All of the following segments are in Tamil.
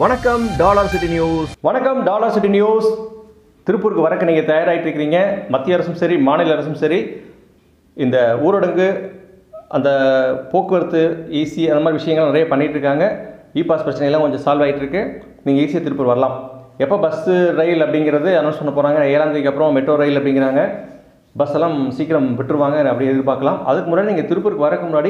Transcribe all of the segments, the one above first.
வணக்கம் டாலர் சிட்டி நியூஸ் வணக்கம் டாலர் சிட்டி நியூஸ் திருப்பூருக்கு வரக்கு நீங்கள் தயாராகிட்டு இருக்கிறீங்க மத்திய அரசும் சரி மாநில அரசும் சரி இந்த ஊரடங்கு அந்த போக்குவரத்து ஈஸி அந்த மாதிரி விஷயங்கள் நிறைய பண்ணிகிட்டு இருக்காங்க இ பாஸ் பிரச்சனைலாம் கொஞ்சம் சால்வ் ஆகிட்டு இருக்கு நீங்கள் ஈஸியாக திருப்பூர் வரலாம் எப்போ பஸ்ஸு ரயில் அப்படிங்கிறது அனௌன்ஸ் பண்ண போகிறாங்க ஏழாம் தேதிக்கு அப்புறம் மெட்ரோ ரயில் அப்படிங்கிறாங்க பஸ் எல்லாம் சீக்கிரம் விட்டுருவாங்க அப்படி எதிர்பார்க்கலாம் அதுக்கு முன்னாடி நீங்கள் திருப்பூருக்கு வரக்கு முன்னாடி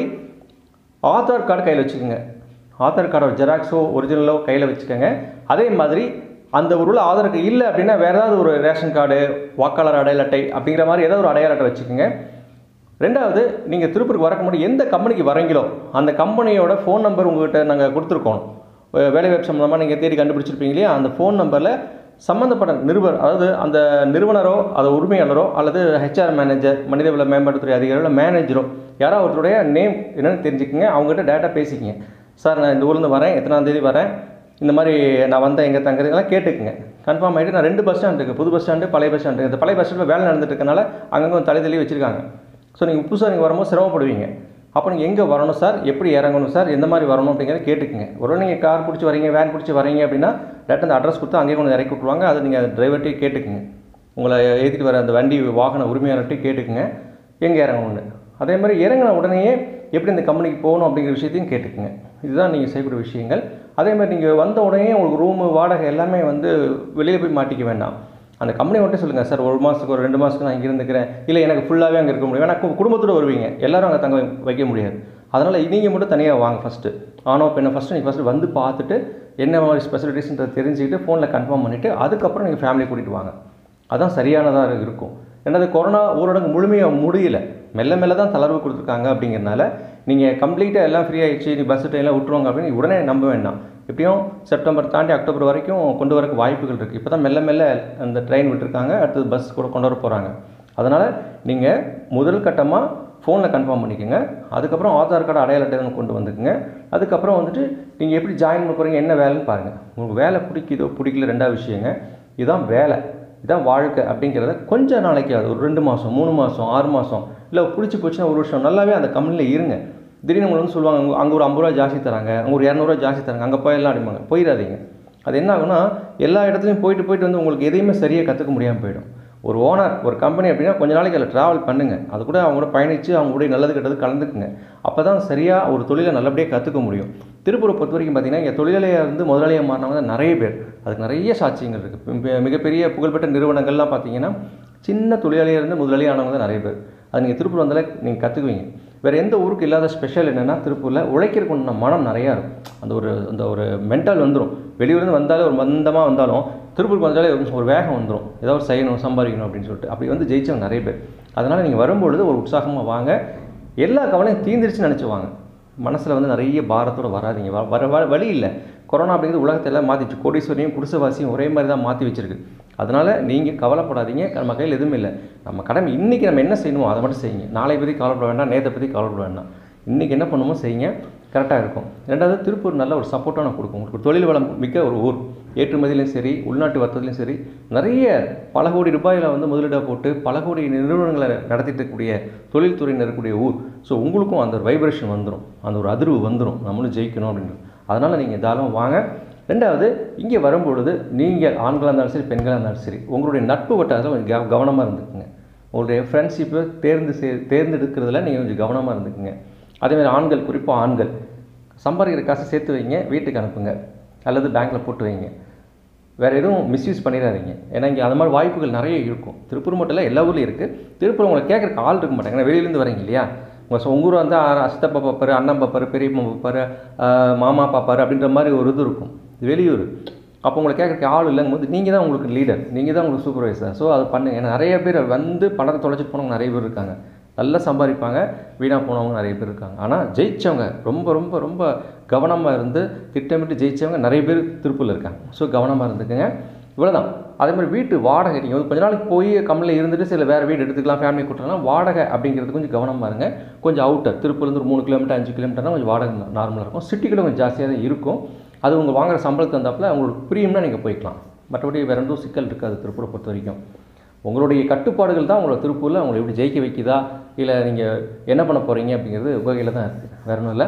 ஆதார் கார்டு கையில் வச்சுக்கோங்க ஆதார் கார்டோட ஜெராக்ஸோ ஒரிஜினலோ கையில் வச்சுக்கோங்க அதே மாதிரி அந்த ஊரில் ஆதார் கார்டு இல்லை அப்படின்னா வேறு ஏதாவது ஒரு ரேஷன் கார்டு வாக்காளர் அடையாள அட்டை அப்படிங்கிற மாதிரி ஏதாவது ஒரு அடையாள அட்டை வச்சுக்கோங்க ரெண்டாவது நீங்கள் திருப்பூருக்கு வரக்கு முன்னாடி எந்த கம்பெனிக்கு வரீங்களோ அந்த கம்பெனியோட ஃபோன் நம்பர் உங்கள்கிட்ட நாங்கள் கொடுத்துருக்கோம் அஹ் வேலை வாய்ப்பு சம்மந்தமாக நீங்கள் தேடி கண்டுபிடிச்சிருப்பீங்க இல்லையா அந்த ஃபோன் நம்பரில் சம்மந்தப்பட்ட நிறுவனர் அதாவது அந்த நிறுவனரோ அது உரிமையாளரோ அல்லது ஹெச்ஆர் மேனேஜர் மனிதவள மேம்பாட்டுத்துறை அதிகாரிகளோ மேனேஜரோ யாரோ ஒருத்தருடைய நேம் என்னன்னு தெரிஞ்சுக்கங்க அவங்ககிட்ட டேட்டா பேசிக்கங்க சார் நான் இந்த ஊர்லேருந்து வரேன் எத்தனாம் தேதி வரேன் இந்த மாதிரி நான் வந்தேன் எங்கே தங்குறது எல்லாம் கேட்டுக்குங்க கன்ஃபார்ம் ஆகிட்டு நான் ரெண்டு பஸ் ஸ்டாண்ட் இருக்குது புது பஸ் ஸ்டாண்டு பழைய பஸ் ஸ்டாண்டு இந்த பழைய பஸ் ஸ்டாண்டில் வேலை நடந்துட்டு இருக்கனால அங்கங்கே தலை தள்ளி வச்சுருக்காங்க ஸோ நீங்கள் புதுசாக நீங்கள் வரும்போது சிரமப்படுவீங்க அப்போ நீங்கள் எங்கே வரணும் சார் எப்படி இறங்கணும் சார் எந்த மாதிரி வரணும் அப்படிங்கிறத கேட்டுக்குங்க ஒருவேளை நீங்கள் கார் பிடிச்சி வரீங்க வேன் பிடிச்சி வரீங்க அப்படின்னா டேரக்டாக அந்த அட்ரஸ் கொடுத்து அங்கேயே கொண்டு இறக்கி விட்ருவாங்க அதை நீங்கள் டிரைவர்கிட்டே கேட்டுக்குங்க உங்களை ஏற்றிட்டு வர அந்த வண்டி வாகன உரிமையாளர்கிட்ட கேட்டுக்குங்க எங்கே இறங்கணும்னு அதே மாதிரி இறங்கின உடனேயே எப்படி இந்த கம்பெனிக்கு போகணும் அப்படிங்கிற விஷயத்தையும் கேட்டுக்குங்க இதுதான் நீங்கள் செய்யக்கூடிய விஷயங்கள் அதே மாதிரி நீங்கள் வந்த உடனே உங்களுக்கு ரூமு வாடகை எல்லாமே வந்து வெளியே போய் மாட்டிக்க வேண்டாம் அந்த கம்பெனி மட்டும் சொல்லுங்கள் சார் ஒரு மாதத்துக்கு ஒரு ரெண்டு மாதத்துக்கு நான் இங்கே இருந்துக்கிறேன் இல்லை எனக்கு ஃபுல்லாகவே அங்கே இருக்க முடியும் ஏன்னா கு- குடும்பத்தோட வருவீங்க எல்லாரும் அங்கே தங்க வைக்க முடியாது அதனால் நீங்கள் மட்டும் தனியாக வாங்க ஃபஸ்ட்டு ஆனோ பெண்ணை ஃபஸ்ட்டு நீங்கள் ஃபஸ்ட்டு வந்து பார்த்துட்டு என்ன மாதிரி ஸ்பெசிலிட்டிஸ்ன்றதை தெரிஞ்சுக்கிட்டு ஃபோனில் கன்ஃபார்ம் பண்ணிவிட்டு அதுக்கப்புறம் நீங்கள் ஃபேமிலி கூட்டிகிட்டு வாங்க அதான் சரியானதாக இருக்கும் என்னது கொரோனா ஊரடங்கு முழுமையாக முடியல மெல்ல மெல்ல தான் தளர்வு கொடுத்துருக்காங்க அப்படிங்கிறனால நீங்கள் கம்ப்ளீட்டாக எல்லாம் ஃப்ரீ ஆகிடுச்சு நீ பஸ் ட்ரெயினில் விட்டுருவாங்க அப்படின்னு உடனே நம்ப வேண்டாம் எப்படியும் செப்டம்பர் தாண்டி அக்டோபர் வரைக்கும் கொண்டு வரக்கு வாய்ப்புகள் இருக்குது இப்போ தான் மெல்ல மெல்ல அந்த ட்ரெயின் விட்டுருக்காங்க அடுத்தது பஸ் கூட கொண்டு வர போகிறாங்க அதனால் நீங்கள் முதல் கட்டமாக ஃபோனில் கன்ஃபார்ம் பண்ணிக்கோங்க அதுக்கப்புறம் ஆதார் கார்டு அடையாள அட்டை ஒன்று கொண்டு வந்துக்குங்க அதுக்கப்புறம் வந்துட்டு நீங்கள் எப்படி ஜாயின் பண்ண போகிறீங்க என்ன வேலைன்னு பாருங்கள் உங்களுக்கு வேலை பிடிக்குதோ பிடிக்கல ரெண்டாவது விஷயங்க இதுதான் வேலை இதான் வாழ்க்கை அப்படிங்கிறத கொஞ்ச நாளைக்கு அது ஒரு ரெண்டு மாதம் மூணு மாதம் ஆறு மாதம் இல்லை பிடிச்சி போச்சுன்னா ஒரு வருஷம் நல்லாவே அந்த கம்பெனியில் இருங்க திடீர்னு உங்களுக்கு வந்து சொல்லுவாங்க அங்க- அங்கே ஒரு ஐம்பது ரூபா ஜாஸ்தி தராங்க அங்கே ஒரு இரநூறுவா ஜாஸ்தி தராங்க அங்கே போயெல்லாம் அடிப்பாங்க போயிடாதீங்க அது என்ன ஆகும்னா எல்லா இடத்துலையும் போயிட்டு போயிட்டு வந்து உங்களுக்கு எதையுமே சரியாக கற்றுக்க முடியாமல் போயிடும் ஒரு ஓனர் ஒரு கம்பெனி அப்படின்னா கொஞ்ச நாளைக்கு அதில் ட்ராவல் பண்ணுங்கள் அது கூட அவங்க கூட பயணித்து அவங்க கூட நல்லது கெட்டது கலந்துக்குங்க அப்போ தான் சரியாக ஒரு தொழிலை நல்லபடியாக கற்றுக்க முடியும் திருப்பூரை பொறுத்த வரைக்கும் பார்த்தீங்கன்னா இங்கே தொழிலாளியாக இருந்து முதலாளியாக மாறினவங்க தான் நிறைய பேர் அதுக்கு நிறைய சாட்சியங்கள் இருக்குது மிகப்பெரிய புகழ்பெற்ற நிறுவனங்கள்லாம் பார்த்தீங்கன்னா சின்ன தொழிலாளியாக இருந்து முதலாளியாக ஆனவங்க தான் நிறைய பேர் அது நீங்கள் திருப்பூர் வந்தாலே நீங்கள் கற்றுக்குவீங்க வேறு எந்த ஊருக்கு இல்லாத ஸ்பெஷல் என்னென்னா திருப்பூரில் உழைக்கிறதுக்கு உண்டான மனம் நிறையா இருக்கும் அந்த ஒரு அந்த ஒரு மென்டல் வந்துடும் வெளியூர்லேருந்து வந்தாலே ஒரு மந்தமாக வந்தாலும் திருப்பூருக்கு வந்தாலே ஒரு ஒரு வேகம் வந்துடும் ஏதோ ஒரு செய்யணும் சம்பாதிக்கணும் அப்படின்னு சொல்லிட்டு அப்படி வந்து ஜெயிச்சவங்க நிறைய பேர் அதனால் நீங்கள் வரும்பொழுது ஒரு உற்சாகமாக வாங்க எல்லா கவலையும் தீந்துருச்சுன்னு நினச்சி வாங்க மனசில் வந்து நிறைய பாரத்தோட வராதீங்க வ- வர வ- வழி இல்லை கொரோனா அப்படிங்கிறது உலகத்தை எல்லாம் மாற்றிச்சு கோடீஸ்வரியும் குடிசைவாசியும் ஒரே மாதிரி தான் மாற்றி வச்சிருக்கு அதனால் நீங்கள் கவலைப்படாதீங்க நம்ம கையில் எதுவுமே இல்லை நம்ம கடமை இன்றைக்கி நம்ம என்ன செய்யணுமோ அதை மட்டும் செய்யுங்க நாளை பற்றி கவலைப்பட வேண்டாம் நேற்றை பற்றி கவலைப்பட வேண்டாம் இன்றைக்கி என்ன பண்ணுமோ செய்யுங்க கரெக்டாக இருக்கும் ரெண்டாவது திருப்பூர் நல்ல ஒரு சப்போர்ட்டான கொடுக்கும் உங்களுக்கு தொழில் வளம் மிக்க ஒரு ஊர் ஏற்றுமதியிலையும் சரி உள்நாட்டு வர்த்தகத்திலையும் சரி நிறைய பல கோடி ரூபாயில் வந்து முதலீடாக போட்டு பல கோடி நிறுவனங்களை நடத்திட்டு இருக்கக்கூடிய தொழில்துறையினர் இருக்கக்கூடிய ஊர் ஸோ உங்களுக்கும் அந்த ஒரு வைப்ரேஷன் வந்துடும் அந்த ஒரு அதிர்வு வந்துடும் நம்மளும் ஜெயிக்கணும் அப்படின்றது அதனால் நீங்கள் தாராளம் வாங்க ரெண்டாவது இங்கே வரும்பொழுது நீங்கள் ஆண்களாக இருந்தாலும் சரி பெண்களாக இருந்தாலும் சரி உங்களுடைய நட்பு வட்டாரத்தில் கொஞ்சம் கவ கவனமாக இருந்துக்குங்க உங்களுடைய ஃப்ரெண்ட்ஷிப்பை தேர்ந்து சே தேர்ந்தெடுக்கிறதுல நீங்கள் கொஞ்சம் கவனமாக இருந்துக்குங்க அதேமாதிரி ஆண்கள் குறிப்பாக ஆண்கள் சம்பாதிக்கிற காசை சேர்த்து வைங்க வீட்டுக்கு அனுப்புங்க அல்லது பேங்க்கில் போட்டு வைங்க வேறு எதுவும் மிஸ்யூஸ் பண்ணிடாதீங்க ஏன்னா இங்கே அது மாதிரி வாய்ப்புகள் நிறைய இருக்கும் திருப்பூர் மட்டும் இல்லை எல்லா ஊர்லேயும் இருக்குது திருப்பூர் உங்களை கேட்குறக்கு ஆள் இருக்க மாட்டாங்க ஏன்னா வெளியிலேருந்து வரீங்க இல்லையா உங்கள் சொ- உங்க ஊர் வந்து சித்தப்பா பார்ப்பாரு அண்ணன் பார்ப்பாரு பெரியப்பா பார்ப்பாரு ஆஹ் மாமா பார்ப்பாரு அப்படின்ற மாதிரி ஒரு இது இருக்கும் இது வெளியூர் அப்போ உங்களை கேட்குறக்கு ஆள் இல்லைங்கும் போது நீங்கள் தான் உங்களுக்கு லீடர் நீங்கள் தான் உங்களுக்கு சூப்பர்வைசர் ஸோ அது பண்ணுங்க ஏன்னா நிறைய பேர் வந்து பணத்தை தொலைச்சிட்டு போனவங்க நிறைய பேர் இருக்காங்க நல்லா சம்பாதிப்பாங்க வீணாக போனவங்க நிறைய பேர் இருக்காங்க ஆனால் ஜெயிச்சவங்க ரொம்ப ரொம்ப ரொம்ப கவனமாக இருந்து திட்டமிட்டு ஜெயிச்சவங்க நிறைய பேர் திருப்பூரில் இருக்காங்க ஸோ கவனமாக இருந்துக்குங்க இவ்வளோதான் அதே மாதிரி வீட்டு வாடகை நீங்கள் வந்து கொஞ்ச நாளைக்கு போய் கம்மலில் இருந்துட்டு சில வேறு வீடு எடுத்துக்கலாம் ஃபேமிலி கூட்டலாம் வாடகை அப்படிங்கிறது கொஞ்சம் கவனமாக இருங்க கொஞ்சம் அவுட்டர் திருப்பூர்லேருந்து ஒரு மூணு கிலோமீட்டர் அஞ்சு கிலோமீட்டர்னா கொஞ்சம் வாடகை நார்மலாக இருக்கும் சிட்டிக்குள்ள கொஞ்சம் ஜாஸ்தியாக தான் இருக்கும் அது உங்கள் வாங்குற சம்பளத்துக்கு வந்தாப்புல உங்களுக்கு பிரியம்னா நீங்கள் போய்க்கலாம் மற்றபடி வேறு எதுவும் சிக்கல் இருக்காது திருப்பூரை பொறுத்த வரைக்கும் உங்களுடைய கட்டுப்பாடுகள் தான் உங்களை திருப்பூரில் உங்களை எப்படி ஜெயிக்க வைக்குதா இல்லை நீங்கள் என்ன பண்ண போகிறீங்க அப்படிங்கிறது உங்கள் கையில் தான் இருக்குது வேற ஒன்றும் இல்லை ஸோ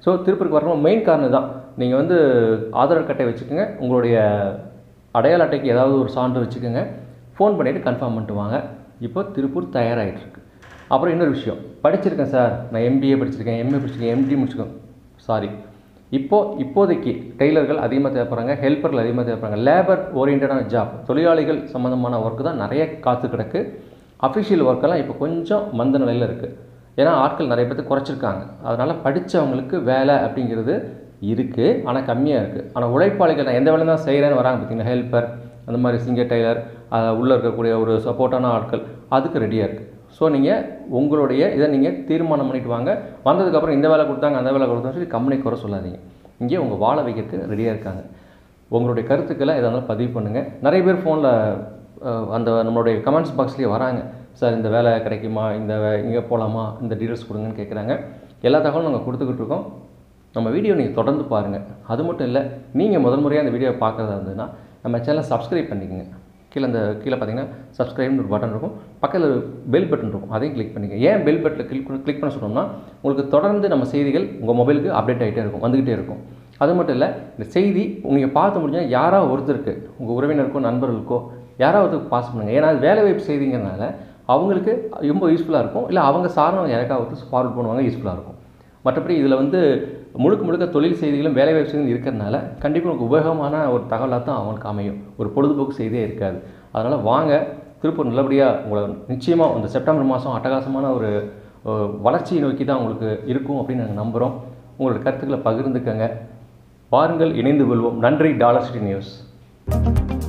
ஸோ திருப்பூருக்கு வரணும் மெயின் காரணம் தான் நீங்கள் வந்து ஆதார் அட்டை வச்சுக்கோங்க உங்களுடைய அடையாள அட்டைக்கு ஏதாவது ஒரு சான்று வச்சுக்கோங்க ஃபோன் பண்ணிவிட்டு கன்ஃபார்ம் பண்ணிட்டு வாங்க இப்போ திருப்பூர் தயாராகிட்டு இருக்கு அப்புறம் இன்னொரு விஷயம் படிச்சிருக்கேன் சார் நான் எம்பிஏ படிச்சிருக்கேன் எம்ஏ படிச்சிருக்கேன் எம்டி முடிச்சிருக்கேன் சாரி இப்போ இப்போதைக்கு டெய்லர்கள் அதிகமாக தேவைப்படுறாங்க ஹெல்ப்பர்கள் அதிகமாக தேவைப்படுறாங்க லேபர் ஓரியன்டான ஜாப் தொழிலாளிகள் சம்மந்தமான ஒர்க்கு தான் நிறைய காத்து கிடக்கு அஃபிஷியல் ஒர்க்கெல்லாம் இப்போ கொஞ்சம் மந்த நிலையில் இருக்குது ஏன்னா ஆட்கள் நிறைய பேர்த்து குறைச்சிருக்காங்க அதனால் படித்தவங்களுக்கு வேலை அப்படிங்கிறது இருக்குது ஆனால் கம்மியாக இருக்குது ஆனால் உழைப்பாளிகள் நான் எந்த வேலை தான் செய்கிறேன்னு வராங்க பார்த்தீங்கன்னா ஹெல்ப்பர் அந்த மாதிரி சிங்கர் டெய்லர் உள்ளே இருக்கக்கூடிய ஒரு சப்போர்ட்டான ஆட்கள் அதுக்கு ரெடியாக இருக்குது ஸோ நீங்கள் உங்களுடைய இதை நீங்கள் தீர்மானம் பண்ணிட்டு வாங்க வந்ததுக்கப்புறம் இந்த வேலை கொடுத்தாங்க அந்த வேலை கொடுத்தாங்க சொல்லி கம்பெனி குறை சொல்லாதீங்க இங்கே உங்கள் வாழ வைக்கிறதுக்கு ரெடியாக இருக்காங்க உங்களுடைய கருத்துக்களை எதாக இருந்தாலும் பதிவு பண்ணுங்கள் நிறைய பேர் ஃபோனில் அந்த நம்மளுடைய கமெண்ட்ஸ் பாக்ஸ்லேயே வராங்க சார் இந்த வேலை கிடைக்குமா இந்த இங்கே போகலாமா இந்த டீட்டெயில்ஸ் கொடுங்கன்னு கேட்குறாங்க எல்லா தகவலும் நாங்கள் கொடுத்துக்கிட்டு இருக்கோம் நம்ம வீடியோ நீங்கள் தொடர்ந்து பாருங்கள் அது மட்டும் இல்லை நீங்கள் முதல் முறையாக அந்த வீடியோவை பார்க்குறதா இருந்ததுன்னா நம்ம சேனலை சப்ஸ்கிரைப் பண்ணிக்கோங்க கீழே அந்த கீழே பார்த்தீங்கன்னா சப்ஸ்கிரைப்னு ஒரு பட்டன் இருக்கும் பக்கத்தில் பெல் பட்டன் இருக்கும் அதையும் கிளிக் பண்ணிக்க ஏன் பெல் பட்டனில் கிளிக் பண்ண கிளிக் பண்ண சொன்னோம்னா உங்களுக்கு தொடர்ந்து நம்ம செய்திகள் உங்கள் மொபைலுக்கு அப்டேட் ஆகிட்டே இருக்கும் வந்துக்கிட்டே இருக்கும் அது மட்டும் இல்லை இந்த செய்தி நீங்கள் பார்த்து முடிஞ்சால் யாராவது ஒருத்தருக்கு உங்கள் உறவினருக்கோ நண்பர்களுக்கோ யாராவது ஒருத்தருக்கு பாஸ் பண்ணுங்கள் ஏன்னா அது வேலை வாய்ப்பு செய்திங்கிறனால அவங்களுக்கு ரொம்ப யூஸ்ஃபுல்லாக இருக்கும் இல்லை அவங்க சார்ந்தவங்க யாருக்காவது ஃபார்வர்ட் பண்ணுவாங்க யூஸ்ஃபுல்லாக இருக்கும் மற்றபடி இதில் வந்து முழுக்க முழுக்க தொழில் செய்திகளும் வேலை வாய்ப்பு செய்திகளும் இருக்கிறதுனால கண்டிப்பாக உங்களுக்கு உபயோகமான ஒரு தகவலாக தான் அவங்களுக்கு அமையும் ஒரு பொழுதுபோக்கு செய்தியே இருக்காது அதனால் வாங்க திருப்பூர் நல்லபடியாக உங்களை நிச்சயமாக இந்த செப்டம்பர் மாதம் அட்டகாசமான ஒரு அஹ், வளர்ச்சியை நோக்கி தான் உங்களுக்கு இருக்கும் அப்படின்னு நாங்கள் நம்புகிறோம் உங்களோட கருத்துக்களை பகிர்ந்துக்கங்க பாருங்கள் இணைந்து கொள்வோம் நன்றி டாலர் சிட்டி நியூஸ்